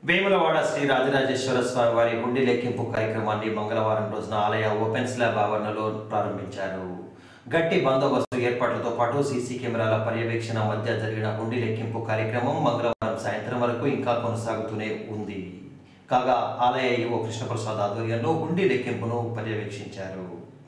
వేములవాడ శ్రీ రాజరాజేశ్వర స్వామి వారి హుండీ లెక్కింపు కార్యక్రమాన్ని మంగళవారం రోజున ఆలయ ఓపెన్ స్లాబ్ ఆవరణలో ప్రారంభించారు గట్టి బందోబస్తు ఏర్పాట్లతో పాటు సీసీ కెమెరాల పర్యవేక్షణ మధ్య జరిగిన హుండీ లెక్కింపు కార్యక్రమం మంగళవారం సాయంత్రం వరకు ఇంకా కొనసాగుతూనే ఉంది కాగా ఆలయ ఈవో కృష్ణప్రసాద్ ఆధ్వర్యంలో హుండీ లెక్కింపును పర్యవేక్షించారు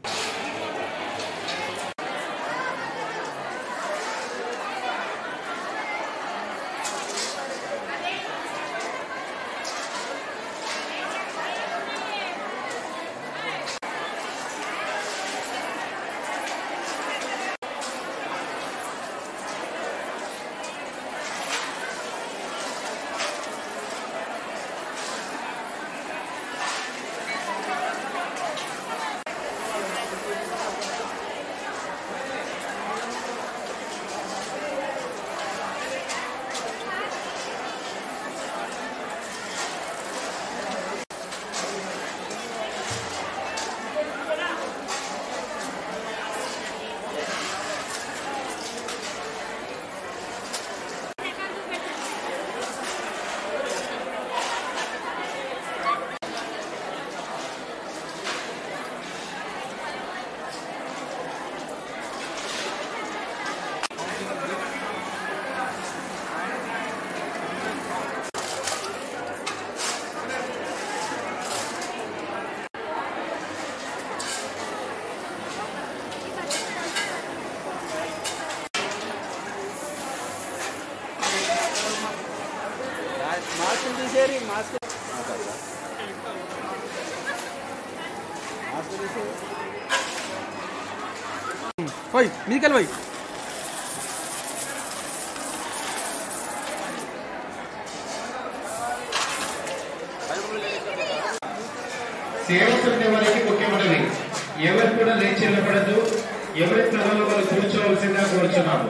మాస్క్ తీసేరి మాస్క్ పోయి మీకెళ్ళి పోయి సేవ పొందే వారికి ముఖ్యమైనవి ఎవరు కూడా లేచి నిలబడదు ఎవరి స్థలంలో వాళ్ళు కూర్చోవలసిందిగా కోరుచున్నాము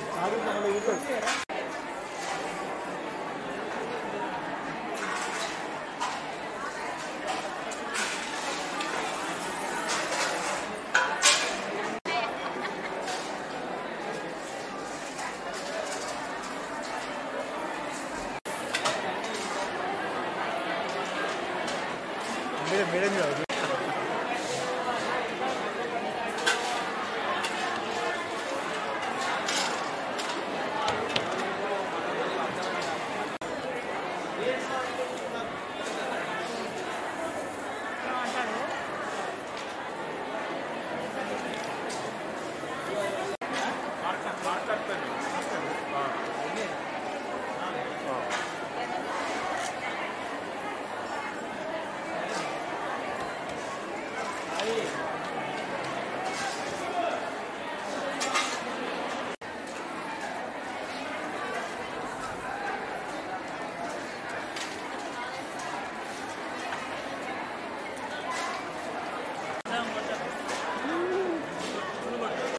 మేడం మేడం